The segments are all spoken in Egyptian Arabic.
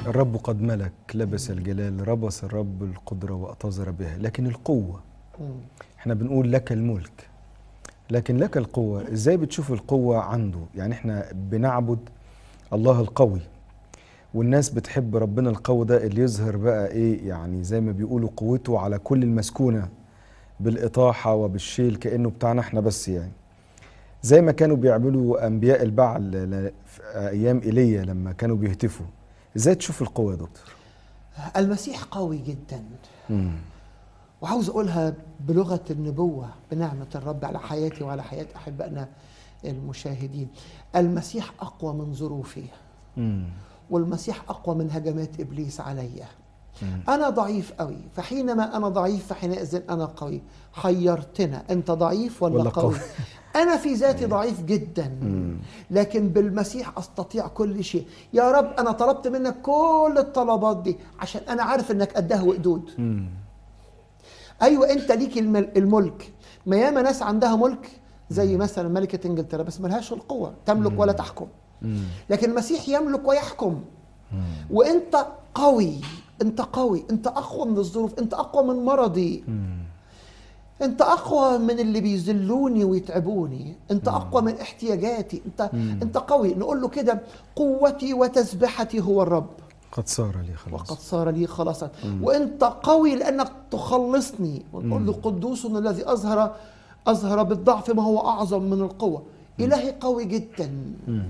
الرب قد ملك لبس الجلال ربص الرب القدرة وأتظر بها لكن القوة مم. احنا بنقول لك الملك لكن لك القوة ازاي بتشوف القوة عنده يعني احنا بنعبد الله القوي والناس بتحب ربنا القوي ده اللي يظهر بقى ايه يعني زي ما بيقولوا قوته على كل المسكونة بالإطاحة وبالشيل كأنه بتاعنا احنا بس يعني زي ما كانوا بيعملوا أنبياء البعل ل- في أيام إيليا لما كانوا بيهتفوا ازاي تشوف القوة يا دكتور؟ المسيح قوي جدا مم. وعاوز اقولها بلغه النبوه بنعمه الرب على حياتي وعلى حياه احبائنا المشاهدين المسيح اقوى من ظروفي مم. والمسيح اقوى من هجمات ابليس عليا مم. انا ضعيف قوي فحينما انا ضعيف فحينئذ انا قوي حيرتنا انت ضعيف ولا, ولا قوي؟ قوي انا في ذاتي ضعيف جدا مم. لكن بالمسيح استطيع كل شيء يا رب انا طلبت منك كل الطلبات دي عشان انا عارف انك قدها وقدود مم. ايوه انت ليك الم- الملك ما ياما ناس عندها ملك زي مثلا ملكه انجلترا بس ملهاش القوه تملك ولا تحكم مم. لكن المسيح يملك ويحكم مم. وانت قوي انت قوي انت اقوى من الظروف انت اقوى من مرضي مم. انت اقوى من اللي بيذلوني ويتعبوني انت اقوى من احتياجاتي انت مم. انت قوي نقول له كده قوتي وتسبحتي هو الرب قد صار لي خلاص وقد صار لي خلاصا وانت قوي لانك تخلصني ونقول له قدوس الذي اظهر اظهر بالضعف ما هو اعظم من القوه الهي قوي جدا مم.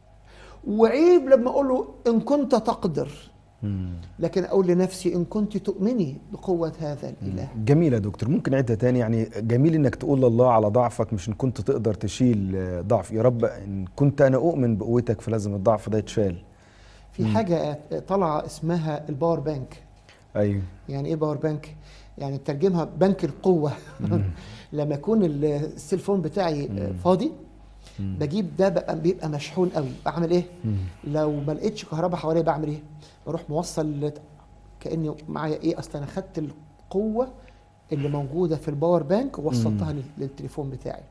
وعيب لما اقول له ان كنت تقدر مم. لكن اقول لنفسي ان كنت تؤمني بقوه هذا الاله جميل يا دكتور ممكن عدة تاني يعني جميل انك تقول لله على ضعفك مش ان كنت تقدر تشيل آه، ضعف يا رب ان كنت انا اؤمن بقوتك فلازم الضعف ده يتشال في حاجه طالعه اسمها الباور بانك ايوه يعني ايه باور بانك يعني ترجمها بنك القوه لما يكون السيلفون بتاعي فاضي بجيب ده بقى بيبقى مشحون قوي بعمل ايه لو ما لقيتش كهرباء حواليا بعمل ايه بروح موصل لت- كاني معايا ايه اصل انا خدت القوه اللي موجوده في الباور بانك ووصلتها لل- للتليفون بتاعي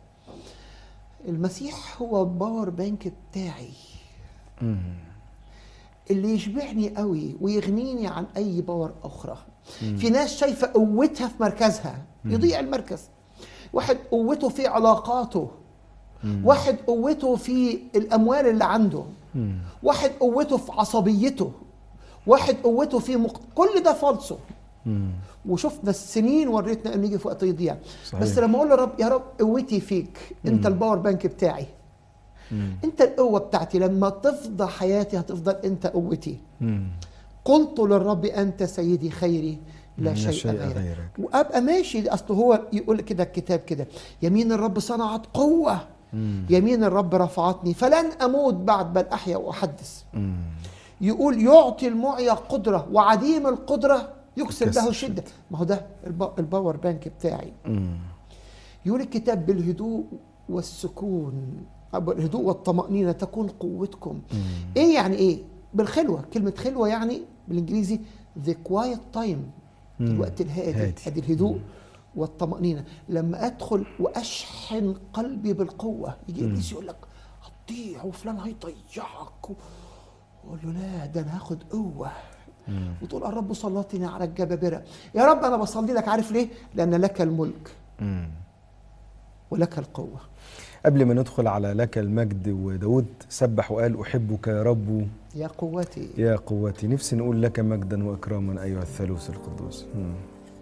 المسيح هو الباور بانك بتاعي مم. اللي يشبعني قوي ويغنيني عن اي باور اخرى في ناس شايفه قوتها في مركزها يضيع المركز واحد قوته في علاقاته واحد قوته في الاموال اللي عنده مم. واحد قوته في عصبيته واحد قوته في مق... كل ده فالصو مم. وشفنا السنين وريتنا ان يجي في وقت يضيع صحيح. بس لما اقول لرب يا رب قوتي فيك انت الباور بانك بتاعي مم. انت القوه بتاعتي لما تفضى حياتي هتفضل انت قوتي مم. قلت للرب انت سيدي خيري لا لا شيء, شيء غيرك. غيرك. وابقى ماشي اصل هو يقول كده الكتاب كده يمين الرب صنعت قوه مم. يمين الرب رفعتني فلن اموت بعد بل احيا واحدث مم. يقول يعطي المعيا قدره وعديم القدره يكسر يكسر له شده ما هو ده الب- الباور بانك بتاعي مم. يقول الكتاب بالهدوء والسكون أو الهدوء والطمأنينة تكون قوتكم ايه يعني ايه بالخلوة كلمة خلوة يعني بالانجليزي the quiet time مم. الوقت الهادي هادي. ادي الهدوء والطمأنينة لما ادخل واشحن قلبي بالقوة يجي ابليس يقول لك هتضيع وفلان هيضيعك و- اقول له لا ده انا هاخد قوة وتقول الرب سلطني على الجبابرة يا رب انا بصلي لك عارف ليه لان لك الملك مم. ولك القوة قبل ما ندخل على لك المجد وداود سبح وقال أحبك يا رب يا قوتي يا قوتي نفسي نقول لك مجدا وإكراما أيها الثالوث القدوس مم.